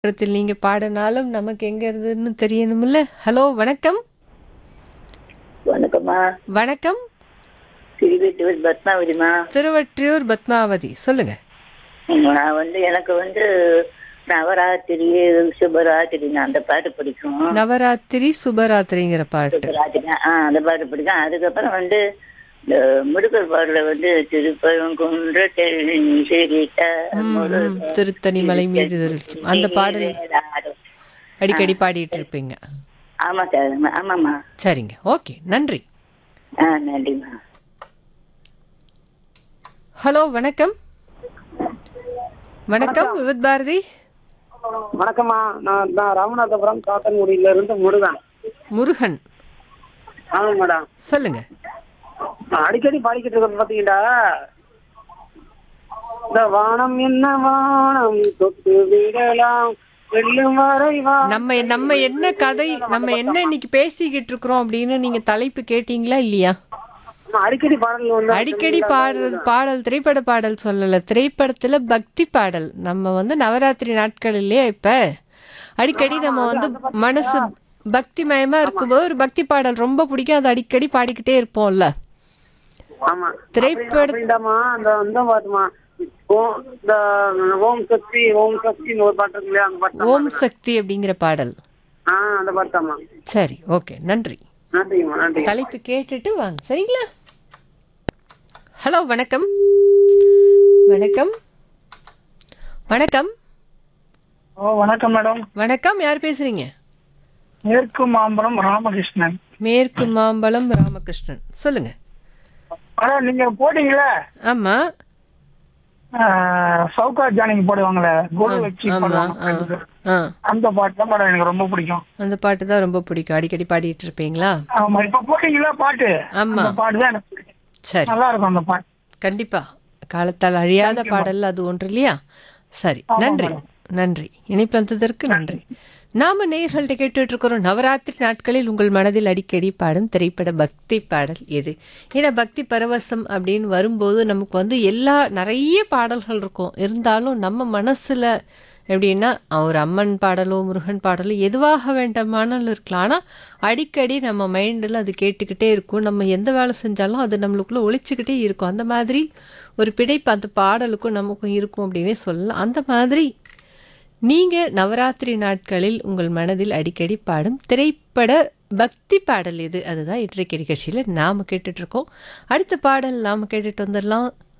இடத்தில் நீங்க பாடினாலும் நமக்கு எங்க இருந்துன்னு தெரியணும்ல ஹலோ வணக்கம் வணக்கம்மா வணக்கம் திருவெட்டூர் பத்மாவதிமா திருவற்றியூர் பத்மாவதி சொல்லுங்க நான் வந்து எனக்கு வந்து நவராத்திரி சுபராத்திரி அந்த பாட்டு பிடிக்கும் நவராத்திரி சுபராத்திரிங்கிற பாட்டு சுபராத்திரி ஆ அந்த பாட்டு பிடிக்கும் அதுக்கப்புறம் வந்து இந்த முருகர் பாடல வந்து திருப்பரங்குன்ற சிரித்த ம், திருத்தணி மலை மீது இருக்கும். அந்த பாடல் அடிக்கடி பாடிட்டு இருப்பீங்க ஆமா சார் ஆமாம்மா சரிங்க ஓகே நன்றி ஆ நன்றிம்மா ஹலோ வணக்கம் வணக்கம் விவித் பாரதி வணக்கம்மா நான் நான் ராமநாதபுரம் காத்தன்குடியில இருந்து முருகன் முருகன் ஆமாம் மேடம் சொல்லுங்க நான் அடிக்கடி பாடிக்கிட்டு இருக்கிறது பாத்தீங்கடா இந்த வானம் என்ன வானம் தொட்டு விடலாம் வெல்லும் வரை வா நம்ம நம்ம என்ன கதை நம்ம என்ன இன்னைக்கு பேசிக்கிட்டு இருக்கிறோம் அப்படின்னு நீங்க தலைப்பு கேட்டீங்களா இல்லையா நான் அடிக்கடி பாடல் வந்து அடிக்கடி பாடுறது பாடல் திரைப்பட பாடல் சொல்லல திரைப்படத்துல பக்தி பாடல் நம்ம வந்து நவராத்திரி நாட்கள் இல்லையா இப்ப அடிக்கடி நம்ம வந்து மனசு பக்தி மயமா இருக்கும்போது ஒரு பக்தி பாடல் ரொம்ப பிடிக்கும் அது அடிக்கடி பாடிக்கிட்டே இருப்போம்ல ஆமா திரைப்பட அப்படின்டாமா அந்த அந்த பாட்டுமா ஓம் இந்த ஓம் சக்தி ஓம் சக்தின்னு ஒரு பாட்டு இருக்கு இல்லையா அந்த பாட்டு ஓம் சக்தி அப்படிங்கிற பாடல் ஆ அந்த பாட்டு தாம்மா சரி ஓகே நன்றி நன்றிங்கம்மா நன்றி தலைப்பு கேட்டுட்டு வாங்க சரிங்களா ஹலோ வணக்கம் வணக்கம் வணக்கம் ஓ வணக்கம் மேடம் வணக்கம் யார் பேசுறீங்க மேற்கு மாம்பலம் ராமகிருஷ்ணன் மேற்கு மாம்பலம் ராமகிருஷ்ணன் சொல்லுங்க மேடம் நீங்க போட்டீங்களே ஆமா ஆஹ், சவுகா ஜானிங் போடுவாங்களே கோல் வச்சு ஆமா போடுவாங்க ஆ ஆ அந்த பாட்டு தான் மேடம் எனக்கு ரொம்ப பிடிக்கும் அந்த பாட்டு தான் ரொம்ப பிடிக்கும் அடிக்கடி பாடிட்டு இருப்பீங்களா ஆமா இப்ப போட்டீங்களா பாட்டு ஆமா அந்த பாட்டு தான் எனக்கு பிடிக்கும் சரி நல்லா இருக்கும் அந்த பாட்டு கண்டிப்பா காலத்தால் அழியாத பாடல் அது ஒன்று இல்லையா சரி நன்றி நன்றி இணைப்பு வந்ததற்கு நன்றி நாம நேயர்கள்ட்ட கேட்டுட்டு இருக்கிறோம் நவராத்திரி நாட்களில் உங்கள் மனதில் அடிக்கடி பாடும் திரைப்பட பக்தி பாடல் எது ஏன்னா பக்தி பரவசம் அப்படின்னு வரும்போது நமக்கு வந்து எல்லா நிறைய பாடல்கள் இருக்கும் இருந்தாலும் நம்ம மனசுல எப்படின்னா ஒரு அம்மன் பாடலோ முருகன் பாடலோ எதுவாக வேண்டாமானாலும் இருக்கலாம் ஆனால் அடிக்கடி நம்ம மைண்டில் அது கேட்டுக்கிட்டே இருக்கும் நம்ம எந்த வேலை செஞ்சாலும் அது நம்மளுக்குள்ள ஒழிச்சுக்கிட்டே இருக்கும் அந்த மாதிரி ஒரு பிடைப்பு அந்த பாடலுக்கும் நமக்கும் இருக்கும் அப்படின்னே சொல்லலாம் அந்த மாதிரி நீங்கள் நவராத்திரி நாட்களில் உங்கள் மனதில் அடிக்கடி பாடும் திரைப்பட பக்தி பாடல் எது அதுதான் இன்றைக்கு நிகழ்ச்சியில் நாம் கேட்டுட்ருக்கோம் அடுத்த பாடல் நாம் கேட்டுட்டு வந்துடலாம்